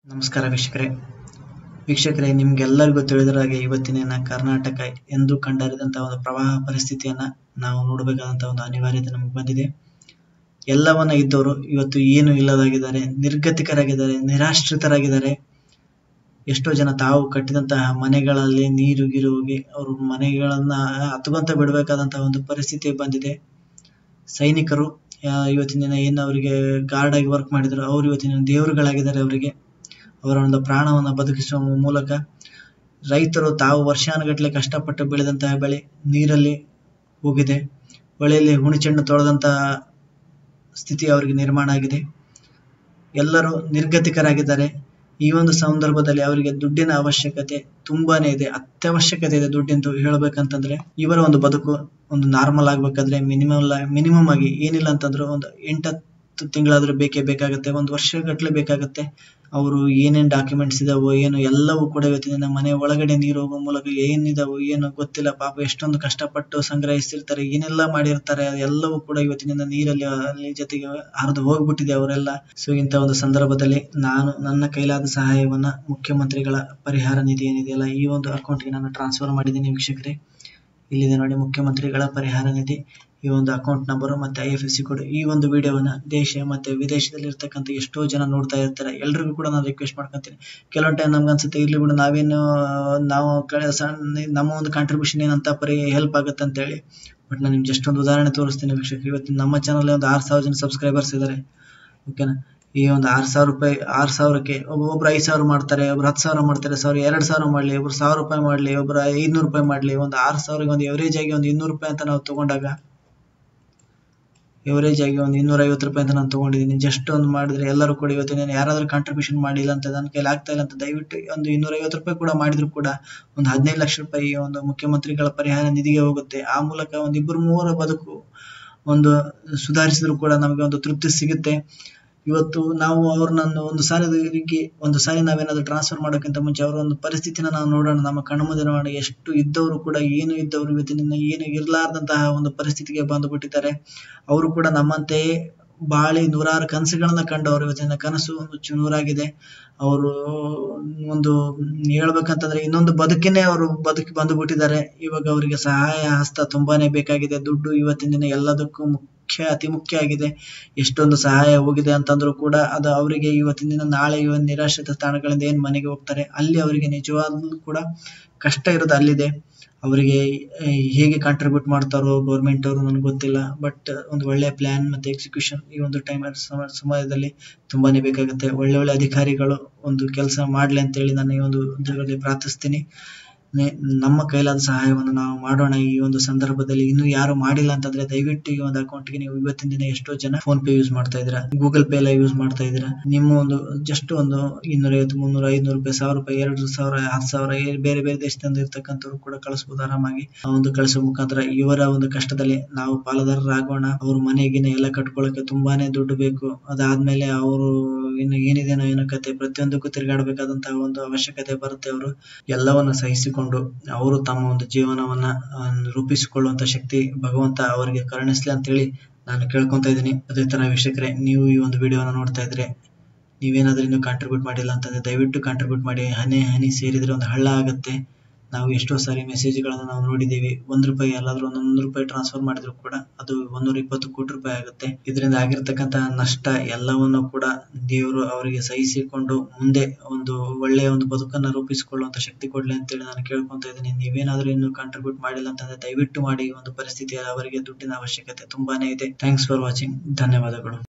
ನಮಸ್ಕಾರ ವೀಕ್ಷಕರೇ ವೀಕ್ಷಕರೇ ನಿಮ್ಗೆಲ್ಲರಿಗೂ ತಿಳಿದಿರೋ ಹಾಗೆ ಇವತ್ತಿನ ಕರ್ನಾಟಕ ಎಂದು ಕಂಡರಿದಂತಹ ಒಂದು ಪ್ರವಾಹ ಪರಿಸ್ಥಿತಿಯನ್ನ ನಾವು ನೋಡಬೇಕಾದಂತಹ ಒಂದು ಅನಿವಾರ್ಯತೆ ನಮಗೆ ಬಂದಿದೆ ಎಲ್ಲವನ್ನ ಇದ್ದವರು ಇವತ್ತು ಏನು ಇಲ್ಲದಾಗಿದ್ದಾರೆ ನಿರ್ಗತಿಕರಾಗಿದ್ದಾರೆ ನಿರಾಶ್ರಿತರಾಗಿದ್ದಾರೆ ಎಷ್ಟೋ ಜನ ತಾವು ಕಟ್ಟಿದಂತಹ ಮನೆಗಳಲ್ಲಿ ನೀರು ಗೀರು ಹೋಗಿ ಅವ್ರ ಮನೆಗಳನ್ನ ಹತ್ಕೊಂತ ಬಿಡಬೇಕಾದಂತಹ ಒಂದು ಪರಿಸ್ಥಿತಿ ಬಂದಿದೆ ಸೈನಿಕರು ಆ, ಇವತ್ತಿನ ದಿನ ಏನು ಅವರಿಗೆ ಗಾರ್ಡ್ ಆಗಿ ವರ್ಕ್ ಮಾಡಿದ್ರು ಅವ್ರು ಇವತ್ತಿನ ದಿನ ದೇವರುಗಳಾಗಿದ್ದಾರೆ ಅವರಿಗೆ ಅವರ ಒಂದು ಪ್ರಾಣವನ್ನು ಬದುಕಿಸುವ ಮೂಲಕ ರೈತರು ತಾವು ವರ್ಷಾನುಗಟ್ಟಲೆ ಕಷ್ಟಪಟ್ಟು ಬೆಳೆದಂತಹ ಬೆಳೆ ನೀರಲ್ಲಿ ಹೋಗಿದೆ ಹೊಳೆಯಲ್ಲಿ ಹುಣಿಚೆಂಡು ತೊಳೆದಂತಹ ಸ್ಥಿತಿ ಅವರಿಗೆ ನಿರ್ಮಾಣ ಆಗಿದೆ ಎಲ್ಲರೂ ನಿರ್ಗತಿಕರಾಗಿದ್ದಾರೆ ಈ ಒಂದು ಸಂದರ್ಭದಲ್ಲಿ ಅವರಿಗೆ ದುಡ್ಡಿನ ಅವಶ್ಯಕತೆ ತುಂಬಾನೇ ಇದೆ ಅತ್ಯವಶ್ಯಕತೆ ಇದೆ ದುಡ್ಡಿಂದು ಹೇಳ್ಬೇಕಂತಂದ್ರೆ ಇವರ ಒಂದು ಬದುಕು ಒಂದು ನಾರ್ಮಲ್ ಆಗ್ಬೇಕಾದ್ರೆ ಮಿನಿಮಮ್ ಮಿನಿಮಮ್ ಆಗಿ ಏನಿಲ್ಲ ಅಂತಂದ್ರು ಒಂದು ಎಂಟತ್ತು ತಿಂಗಳಾದ್ರೂ ಬೇಕೇ ಬೇಕಾಗುತ್ತೆ ಒಂದು ವರ್ಷ ಗಟ್ಲೆ ಬೇಕಾಗುತ್ತೆ ಅವರು ಏನೇನ್ ಡಾಕ್ಯುಮೆಂಟ್ಸ್ ಇದಾವೋ ಏನು ಎಲ್ಲವೂ ಕೂಡ ಇವತ್ತಿನ ದಿನ ಮನೆ ಒಳಗಡೆ ನೀರು ಹೋಗೋ ಮೂಲಕ ಏನಿದಾವೋ ಏನು ಗೊತ್ತಿಲ್ಲ ಪಾಪ ಎಷ್ಟೊಂದು ಕಷ್ಟಪಟ್ಟು ಸಂಗ್ರಹಿಸಿರ್ತಾರೆ ಏನೆಲ್ಲ ಮಾಡಿರ್ತಾರೆ ಎಲ್ಲವೂ ಕೂಡ ಇವತ್ತಿನ ದಿನ ನೀರಲ್ಲಿ ಅಲ್ಲಿ ಜೊತೆಗೆ ಹರಿದು ಹೋಗ್ಬಿಟ್ಟಿದೆ ಅವರೆಲ್ಲ ಸೊ ಇಂಥ ಒಂದು ಸಂದರ್ಭದಲ್ಲಿ ನಾನು ನನ್ನ ಕೈಲಾದ ಸಹಾಯವನ್ನ ಮುಖ್ಯಮಂತ್ರಿಗಳ ಪರಿಹಾರ ನಿಧಿ ಏನಿದೆಯಲ್ಲ ಈ ಒಂದು ಅಕೌಂಟ್ಗೆ ನಾನು ಟ್ರಾನ್ಸ್ಫರ್ ಮಾಡಿದ್ದೀನಿ ವೀಕ್ಷಕರೇ ಇಲ್ಲಿದೆ ನೋಡಿ ಮುಖ್ಯಮಂತ್ರಿಗಳ ಪರಿಹಾರ ನಿಧಿ ಈ ಒಂದು ಅಕೌಂಟ್ ನಂಬರ್ ಮತ್ತೆ I F S C code ಈ ಒಂದು ವಿಡಿಯೋವನ್ನ ದೇಶ ಮತ್ತೆ ವಿದೇಶದಲ್ಲಿ ಇರ್ತಕ್ಕಂಥ ಎಷ್ಟೋ ಜನ ನೋಡ್ತಾ ಇರ್ತಾರೆ ಎಲ್ರಿಗೂ ಕೂಡ ನಾನು ರಿಕ್ವೆಸ್ಟ್ ಮಾಡ್ಕೊಂತೀನಿ ಕೆಲವೊಂದು ಟೈಮ್ ನಮ್ಗೆ ಅನ್ಸುತ್ತೆ ಇರ್ಲಿ ಬಿಡು ನಾವೇನು ನಾವು ಕಡೆ ಸಣ್ಣ ನಮ್ಮ ಒಂದು ಕಾಂಟ್ರಿಬ್ಯೂಷನ್ ಏನಂತ ಪರಿ ಹೆಲ್ಪ್ ಆಗುತ್ತೆ ಅಂತ ಹೇಳಿ ಬಟ್ ನಾನು ನಿಮ್ಗೆ ಜಸ್ಟ್ ಒಂದು ಉದಾಹರಣೆ ತೋರಿಸ್ತೀನಿ ವೀಕ್ಷಕರು ಇವತ್ತು ನಮ್ಮ ಚಾನಲ್ ಒಂದು ಆರು ಸಾವಿರ ಜನ ಸಬ್ಸ್ಕ್ರೈಬರ್ಸ್ ಇದ್ದಾರೆ ಓಕೆನಾ ಈ ಒಂದು ಆರು ಸಾವಿರ ರೂಪಾಯಿ ಆರು ಸಾವಿರಕ್ಕೆ ಒಬ್ಬೊಬ್ರು ಐದು ಸಾವಿರ ಮಾಡ್ತಾರೆ ಒಬ್ರು ಹತ್ತು ಸಾವಿರ ಮಾಡ್ತಾರೆ ಸಾವಿರ ಎರಡು ಸಾವಿರ ಮಾಡಲಿ ಒಬ್ರು ಸಾವಿರ ರೂಪಾಯಿ ಮಾಡಲಿ ಒಬ್ರು ಐದ್ನೂರು ರೂಪಾಯಿ ಮಾಡಲಿ ಒಂದು ಆರು ಸಾವಿರಕ್ಕೆ ಒಂದು ಎವರೇಜ್ ಆಗಿ ಒಂದು ಇನ್ನೂರು ರೂಪಾಯಿ ಅಂತ ನಾವು ತಗೊಂಡಾಗ ಎವರೇಜ್ ಆಗಿ ಒಂದು ಇನ್ನೂರ ಐವತ್ತು ರೂಪಾಯಿ ಅಂತ ನಾನು ತಗೊಂಡಿದ್ದೀನಿ ಜಸ್ಟ್ ಒಂದು ಮಾಡಿದ್ರೆ ಎಲ್ಲರೂ ಕೂಡ ಇವತ್ತು ನಾನು ಯಾರಾದ್ರೂ ಕಾಂಟ್ರಿಬ್ಯೂಷನ್ ಮಾಡಿಲ್ಲ ಅಂತ ನನ್ನ ಕೈಲಿ ಆಗ್ತಾ ಇಲ್ಲ ಅಂತ ದಯವಿಟ್ಟು ಒಂದು ಇನ್ನೂರ ಐವತ್ತು ರೂಪಾಯಿ ಕೂಡ ಮಾಡಿದ್ರು ಕೂಡ ಒಂದು ಹದಿನೈದು ಲಕ್ಷ ರೂಪಾಯಿ ಒಂದು ಮುಖ್ಯಮಂತ್ರಿಗಳ ಪರಿಹಾರ ನಿಧಿಗೆ ಹೋಗುತ್ತೆ ಆ ಮೂಲಕ ಒಂದು ಇಬ್ಬರು ಮೂವರ ಬದುಕು ಒಂದು ಸುಧಾರಿಸಿದ್ರು ಕೂಡ ನಮಗೆ ಒಂದು ತೃಪ್ತಿ ಸಿಗುತ್ತೆ ಇವತ್ತು ನಾವು ಅವ್ರನ್ನ ಒಂದು ಸಾಲಿಗೆ ಒಂದು ಸಾರಿ ನಾವೇನಾದ್ರೂ ಟ್ರಾನ್ಸ್ಫರ್ ಮಾಡೋಕ್ಕಿಂತ ಮುಂಚೆ ಅವರ ಒಂದು ಪರಿಸ್ಥಿತಿನ ನಾವು ನೋಡೋಣ ನಮ್ಮ ಕಣ್ಣು ಮುಂದೆ ನೋಡೋಣ ಎಷ್ಟು ಇದ್ದವರು ಕೂಡ ಏನು ಇದ್ದವರು ಇವತ್ತಿನ ಏನು ಇರಲಾರ್ದಂತಹ ಒಂದು ಪರಿಸ್ಥಿತಿಗೆ ಬಂದು ಬಿಟ್ಟಿದ್ದಾರೆ ಅವರು ಕೂಡ ನಮ್ಮಂತೆಯೇ ಬಾಳಿ ನೂರಾರು ಕನಸುಗಳನ್ನ ಕಂಡವರು ಇವತ್ತಿನ ಕನಸು ನುಚ್ಚು ನೂರಾಗಿದೆ ಅವರು ಒಂದು ಹೇಳ್ಬೇಕಂತಂದ್ರೆ ಇನ್ನೊಂದು ಬದುಕಿನೇ ಅವರು ಬದುಕಿ ಬಂದು ಬಿಟ್ಟಿದ್ದಾರೆ ಇವಾಗ ಅವರಿಗೆ ಸಹಾಯ ಹಸ್ತ ತುಂಬಾನೇ ಬೇಕಾಗಿದೆ ದುಡ್ಡು ಇವತ್ತಿನ ದಿನ ಎಲ್ಲದಕ್ಕೂ ಮುಖ್ಯ ಅತಿ ಮುಖ್ಯ ಆಗಿದೆ ಎಷ್ಟೊಂದು ಸಹಾಯ ಹೋಗಿದೆ ಅಂತಂದ್ರು ಕೂಡ ಅದು ಅವರಿಗೆ ಇವತ್ತಿನ ದಿನ ನಾಳೆ ಇವನ್ ನಿರಾಶ್ರಿತ ಸ್ಥಾನಗಳಿಂದ ಏನ್ ಮನೆಗೆ ಹೋಗ್ತಾರೆ ಅಲ್ಲಿ ಅವರಿಗೆ ನಿಜವಾಗ್ಲೂ ಕೂಡ ಕಷ್ಟ ಇರೋದು ಅಲ್ಲಿದೆ ಅವರಿಗೆ ಹೇಗೆ ಕಾಂಟ್ರಿಬ್ಯೂಟ್ ಮಾಡ್ತಾರೋ ಗೌರ್ಮೆಂಟ್ ಅವರು ನನಗೆ ಗೊತ್ತಿಲ್ಲ ಬಟ್ ಒಂದು ಒಳ್ಳೆ ಪ್ಲಾನ್ ಮತ್ತೆ ಎಕ್ಸಿಕ್ಯೂಷನ್ ಈ ಒಂದು ಟೈಮ್ ಸಮಯದಲ್ಲಿ ತುಂಬಾನೇ ಬೇಕಾಗುತ್ತೆ ಒಳ್ಳೆ ಒಳ್ಳೆ ಅಧಿಕಾರಿಗಳು ಒಂದು ಕೆಲಸ ಮಾಡ್ಲಿ ಅಂತ ಹೇಳಿ ನಾನು ಈ ಒಂದು ಇದರಲ್ಲಿ ಪ್ರಾರ್ಥಿಸ್ತೀನಿ ನೆ- ನಮ್ಮ ಕೈಲಾದ ಸಹಾಯವನ್ನು ನಾವು ಮಾಡೋಣ ಈ ಒಂದು ಸಂದರ್ಭದಲ್ಲಿ ಇನ್ನು ಯಾರು ಮಾಡಿಲ್ಲ ಅಂತಂದ್ರೆ ದಯವಿಟ್ಟು ಈ ಒಂದು ಅಕೌಂಟ್ಗೆ ನೀವು ಇವತ್ತಿನ ದಿನ ಎಷ್ಟೋ ಜನ ಫೋನ್ ಪೇ ಯೂಸ್ ಮಾಡ್ತಾ ಇದ್ದೀರಾ ಗೂಗಲ್ ಪೇ ಎಲ್ಲ ಯೂಸ್ ಮಾಡ್ತಾ ಇದ್ದೀರಾ ನಿಮ್ಮ ಒಂದು ಜಸ್ಟ್ ಒಂದು ಇನ್ನೂರ ಐವತ್ತು ಮುನ್ನೂರ ಐದ್ನೂರು ರೂಪಾಯಿ ಸಾವಿರ ರೂಪಾಯಿ ಎರಡು ಸಾವಿರ ಹತ್ತು ಸಾವಿರ ಏ- ಬೇರೆ ಬೇರೆ ದೇಶದಿಂದ ಇರ್ತಕ್ಕಂಥವ್ರು ಕೂಡ ಕಳಿಸ್ಬೋದು ಆರಾಮಾಗಿ ಆ ಒಂದು ಕಳಿಸೋ ಮುಖಾಂತರ ಇವರ ಒಂದು ಕಷ್ಟದಲ್ಲಿ ನಾವು ಪಾಲುದಾರರಾಗೋಣ ಅವ್ರ ಮನೆಗಿನ ಎಲ್ಲ ಕಟ್ಕೊಳ್ಳೋಕೆ ತುಂಬಾನೇ ದುಡ್ಡು ಬೇಕು ಅದಾದ್ಮೇಲೆ ಅವರು ಇನ್ನು ಏನಿದೇನೋ ಏನೋ ಕತೆ ಪ್ರತಿಯೊಂದಕ್ಕೂ ತಿರುಗಾಡಬೇಕಾದಂತಹ ಒಂದು ಅವಶ್ಯಕತೆ ಬರುತ್ತೆ ಅವರು ಎಲ್ಲವನ್ನ ಸಹಿಸಿಕೊಂಡು ಅವರು ತಮ್ಮ ಒಂದು ಜೀವನವನ್ನ ಆ, ರೂಪಿಸಿಕೊಳ್ಳುವಂತ ಶಕ್ತಿ ಭಗವಂತ ಅವರಿಗೆ ಕರುಣಿಸ್ಲಿ ಅಂತೇಳಿ ನಾನು ಕೇಳ್ಕೊಂತ ಇದ್ದೀನಿ ಅದೇ ತರ ವೀಕ್ಷಕರೇ ನೀವು ಈ ಒಂದು ವಿಡಿಯೋನ ನೋಡ್ತಾ ಇದ್ರೆ ನೀವೇನಾದ್ರೂ ಇನ್ನೂ ಕಾಂಟ್ರಿಬ್ಯೂಟ್ ಮಾಡಿಲ್ಲ ಅಂತಂದ್ರೆ ದಯವಿಟ್ಟು ಕಾಂಟ್ರಿಬ್ಯೂಟ್ ಮಾಡಿ ಹನಿ ಹನಿ ಸೇರಿದ್ರೆ ಒಂದು ಹಳ್ಳ ಆಗುತ್ತೆ ನಾವು ಎಷ್ಟೋ ಸಾರಿ ಮೆಸೇಜ್ಗಳನ್ನು ನಾವು ನೋಡಿದ್ದೀವಿ ಒಂದ್ ರೂಪಾಯಿ ಎಲ್ಲಾದ್ರೂ ಒಂದೊಂದು ರೂಪಾಯಿ ಟ್ರಾನ್ಸ್ಫರ್ ಮಾಡಿದ್ರು ಕೂಡ ಅದು ಒಂದೂರ ಇಪ್ಪತ್ತು ಕೋಟಿ ರೂಪಾಯಿ ಆಗುತ್ತೆ ಇದರಿಂದ ಆಗಿರ್ತಕ್ಕಂತಹ ನಷ್ಟ ಎಲ್ಲವನ್ನು ಕೂಡ ದೇವರು ಅವರಿಗೆ ಸಹಿಸಿಕೊಂಡು ಮುಂದೆ ಒಂದು ಒಳ್ಳೆಯ ಒಂದು ಬದುಕನ್ನ ರೂಪಿಸಿಕೊಳ್ಳುವಂತ ಶಕ್ತಿ ಕೊಡ್ಲಿ ಅಂತೇಳಿ ನಾನು ಕೇಳ್ಕೊಂತ ಇದ್ದೀನಿ ನೀವೇನಾದ್ರೂ ಇನ್ನು ಕಾಂಟ್ರಿಬ್ಯೂಟ್ ಮಾಡಿಲ್ಲ ಅಂತಂದ್ರೆ ದಯವಿಟ್ಟು ಮಾಡಿ ಈ ಒಂದು ಪರಿಸ್ಥಿತಿ ಅವರಿಗೆ ದುಡ್ಡಿನ ಅವಶ್ಯಕತೆ ತುಂಬಾನೇ ಇದೆ ಥ್ಯಾಂಕ್ಸ್ ಫಾರ್ ವಾಚಿಂಗ್ ಧನ್ಯವಾದಗಳು